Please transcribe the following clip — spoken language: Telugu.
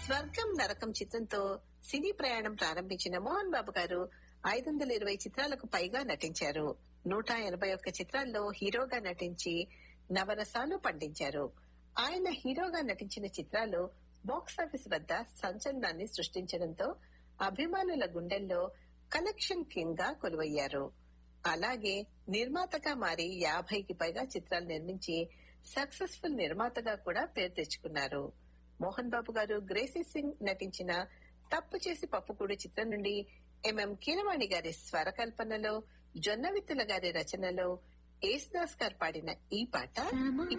స్వర్గం నరకం చిత్రంతో సినీ ప్రయాణం ప్రారంభించిన మోహన్ బాబు గారు ఐదు వందల ఇరవై చిత్రాలకు పైగా నటించారు నూట ఎనభై ఒక్క చిత్రాల్లో హీరోగా నటించి నవరసాలు పండించారు ఆయన హీరోగా నటించిన చిత్రాలు బాక్సాఫీస్ వద్ద సంచలనాన్ని సృష్టించడంతో అభిమానుల గుండెల్లో కలెక్షన్ కింగ్ గా కొలువయ్యారు అలాగే నిర్మాతగా మారి యాభైకి పైగా చిత్రాలు నిర్మించి సక్సెస్ఫుల్ నిర్మాతగా కూడా పేరు తెచ్చుకున్నారు మోహన్ బాబు గారు గ్రేసీ సింగ్ నటించిన తప్పు చేసి పప్పుకూడు చిత్రం నుండి ఎంఎం కీరవాణి గారి స్వరకల్పనలో జొన్నవిత్తుల గారి రచనలో యేసుదాస్ గారు పాడిన ఈ పాట